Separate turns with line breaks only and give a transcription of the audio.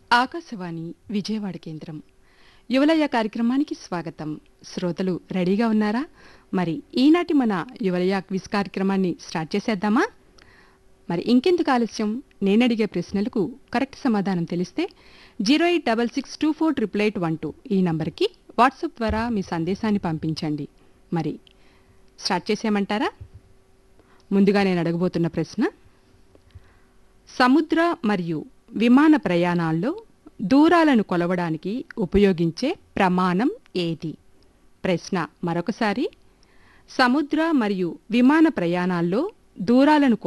ఆకాశవాణి విజయవాడ కేంద్రం యువలయ కార్యక్రమానికి స్వాగతం శ్రోతలు రెడీగా ఉన్నారా మరి ఈనాటి మన యువలయ క్విజ్ కార్యక్రమాన్ని స్టార్ట్ చేసేద్దామా మరి ఇంకెందుకు ఆలస్యం నేను అడిగే ప్రశ్నలకు కరెక్ట్ సమాధానం తెలిస్తే zero eight double six two four triple eight one two ఈ నంబర్కి వాట్సాప్ ద్వారా మీ సందేశాన్ని పంపించండి మరి స్టార్ట్ చేసేయమంటారా ముందుగా నేను అడగబోతున్న ప్రశ్న సముద్ర మరియు విమాన ప్రయాణాల్లో దూరాలను కొలవడానికి ఉపయోగించే ప్రమాణం ఏది ప్రశ్న మరొకసారి సముద్ర మరియు విమాన ప్రయాణాల్లో దూరాలను